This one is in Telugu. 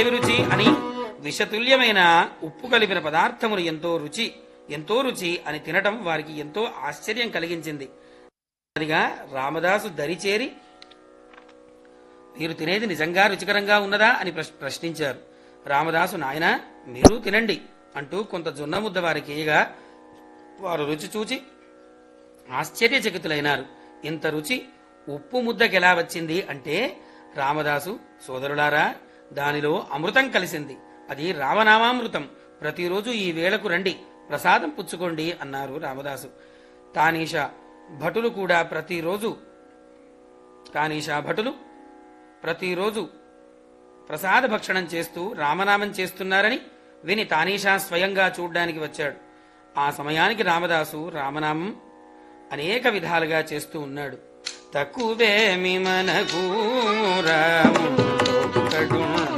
ఏమి రుచి అని విషతుల్యమైన ఉప్పు కలిపిన పదార్థములు ఎంతో రుచి ఎంతో రుచి అని తినటం వారికి ఎంతో ఆశ్చర్యం కలిగించింది అదిగా రామదాసు దరిచేరి మీరు తినేది నిజంగా రుచికరంగా ఉన్నదా అని ప్రశ్- ప్రశ్నించారు రామదాసు నాయన మీరు తినండి అంటూ కొంత జొన్న ముద్ద వారికి ఇయ్యగా వారు రుచి చూచి ఆశ్చర్యచకితులైనారు ఇంత రుచి ఉప్పు ముద్దకెలా వచ్చింది అంటే రామదాసు సోదరులారా దానిలో అమృతం కలిసింది అది రామనామామృతం ప్రతిరోజు ఈ వేళకు రండి ప్రసాదం పుచ్చుకోండి అన్నారు రామదాసు తానీష భటులు కూడా ప్రతిరోజు తానీషా భటులు ప్రతిరోజు ప్రసాద భక్షణం చేస్తూ రామనామం చేస్తున్నారని విని తానీషా స్వయంగా చూడ్డానికి వచ్చాడు ఆ సమయానికి రామదాసు రామనామం అనేక విధాలుగా చేస్తూ ఉన్నాడు తక్కువేమి మనకు రాముడొక్కడున్నాడు